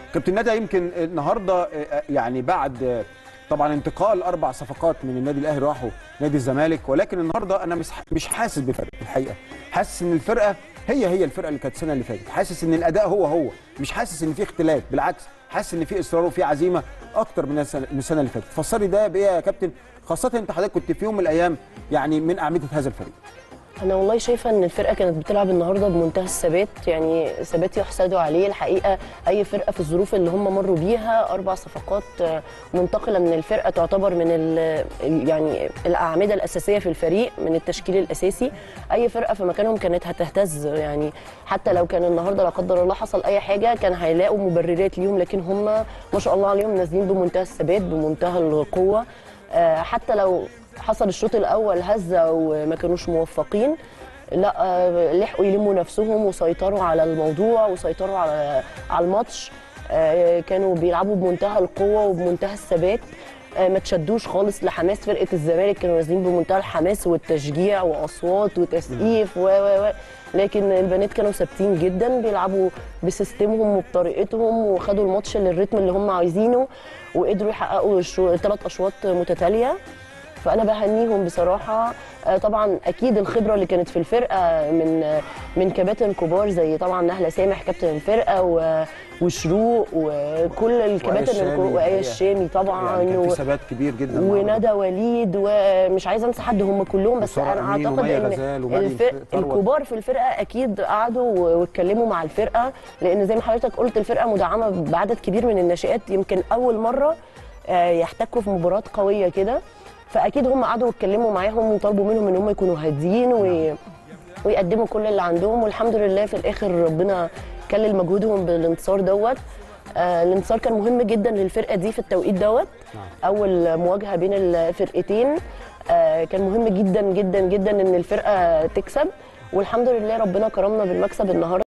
كابتن ندى يمكن النهارده آه، يعني بعد آه، طبعا انتقال اربع صفقات من النادي الاهلي راحوا نادي الزمالك ولكن النهارده انا مش مش حاسس بفرق الحقيقه حاسس ان الفرقه هي هي الفرقه اللي كانت السنه اللي فاتت حاسس ان الاداء هو هو مش حاسس ان في اختلاف بالعكس حاسس ان في اصرار وفي عزيمه اكتر من السنه من السنه اللي فاتت فسري ده بايه يا كابتن خاصه انت حضرتك كنت في يوم من الايام يعني من اعمده هذا الفريق انا والله شايفه ان الفرقه كانت بتلعب النهارده بمنتهى الثبات يعني ثبات يحسدوا عليه الحقيقه اي فرقه في الظروف اللي هم مروا بيها اربع صفقات آه، منتقله من الفرقه تعتبر من ال- ال- يعني الاعمده الاساسيه في الفريق من التشكيل الاساسي اي فرقه في مكانهم كانت هتهتز يعني حتى لو كان النهارده لا قدر الله حصل اي حاجه كان هيلاقوا مبررات ليهم لكن هم ما شاء الله عليهم نازلين بمنتهى الثبات بمنتهى القوه آه، حتى لو حصل الشوط الاول هزه وما كانوش موفقين لا آه، لحقوا يلموا نفسهم وسيطروا على الموضوع وسيطروا على على الماتش آه، كانوا بيلعبوا بمنتهى القوه وبمنتهى الثبات آه، ما تشدوش خالص لحماس فرقه الزمالك كانوا نازلين بمنتهى الحماس والتشجيع واصوات وتسقيف و و و لكن البنات كانوا ثابتين جدا بيلعبوا بسيستمهم وبطريقتهم وخدوا الماتش للريتم اللي هم عايزينه وقدروا يحققوا ثلاث اشواط متتاليه فانا بهنيهم بصراحه آه، طبعا اكيد الخبره اللي كانت في الفرقه من آه، من كباتن كبار زي طبعا نهله سامح كابتن الفرقه و- وشروق وكل الكباتن الشامي الكو- وآية الحقيقة. الشامي طبعا يعني كان و- في ثبات كبير جدا النهاردة. وندى وليد ومش عايزه انسى حد هم كلهم بس وسارة انا أمين اعتقد ومي ان غزال ومريم الفرق ثروت. الكبار في الفرقه اكيد قعدوا و- واتكلموا مع الفرقه لان زي ما حضرتك قلت الفرقه مدعمه بعدد كبير من الناشئات يمكن اول مره آه، يحتكوا في مباراه قويه كده فاكيد هم قعدوا واتكلموا معاهم وطلبوا منهم ان هم يكونوا هاديين و... ويقدموا كل اللي عندهم والحمد لله في الاخر ربنا كلل مجهودهم بالانتصار دوت آه الانتصار كان مهم جدا للفرقه دي في التوقيت دوت اول مواجهه بين الفرقتين آه كان مهم جدا جدا جدا ان الفرقه تكسب والحمد لله ربنا كرمنا بالمكسب النهارده